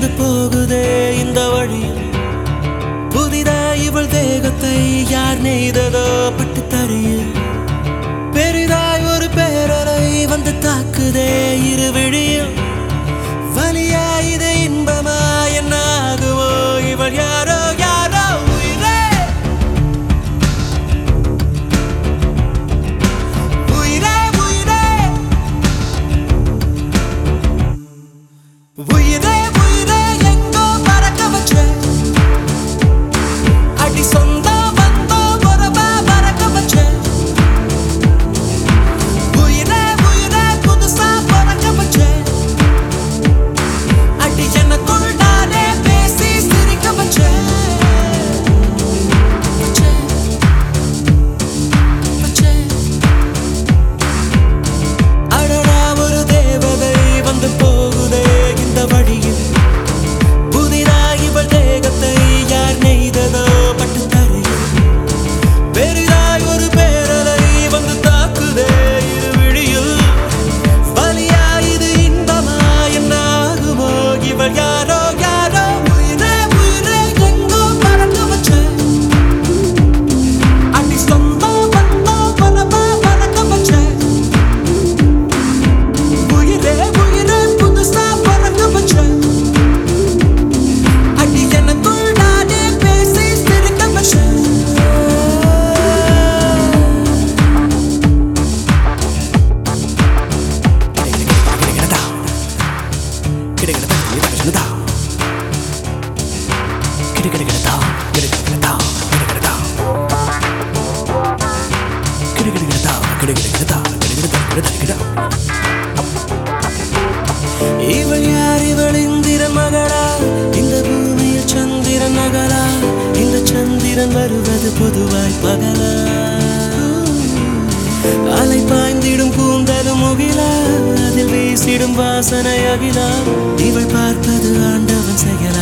வந்து போகுதே இந்த வழியில் புதிதாய் இவள் தேகத்தை யார் நெய்ததோ பட்டு தறியில் பெரிதாய் ஒரு பேரலை வந்து தாக்குதே இரு விழியில் வலியா இது இன்பமா என்ன ஆகுமோ இவள் யாரோ யாரோ உயிரே உயிரே உயிரே உயிரே உயிரே எங்கோ பறக்க வச்ச அடி சொந்தம் வந்தோம் உறவா பறக்க வச்ச உயிரே உயிரே புதுசா பறக்க வச்ச அடி எனக்குள் நானே பேசி சிரிக்க வச்ச வச்ச, வச்ச. அடடா ஒரு தேவதை வந்து போகுதே இந்த வழியில் புதிதாய் இவள் தேகத்தை யார் நெய்ததோ பட்டு தரையில் பெரிதாய் ஒரு பேரலை வந்து தாக்குதே இரு விழியில் வலியா இது இன்பமா என்ன ஆகுமோ இவள் யாரோ யாரோ உயிரே உயிரே எங்கோ பறக்க வச்ச அடி சொந்தம் வந்தோம் பரவா பறக்க வச்ச உயிரே உயிரே புதுசா பறக்க வச்ச அடி எனக்குள் நானே பேசி சிரிக்க வச்ச இவள் யார் இவள் இந்திரன் மகளா இந்த பூமியில் சந்திரன் மகளா இந்த சந்திரன் வருவது பொதுவாய் பகலா அலை பாய்ந்திடும் கூந்தலும் முகிலா அதில் வீசிடும் வாசனை அகிலா இவள் பார்ப்பது ஆண்டவன் செயலா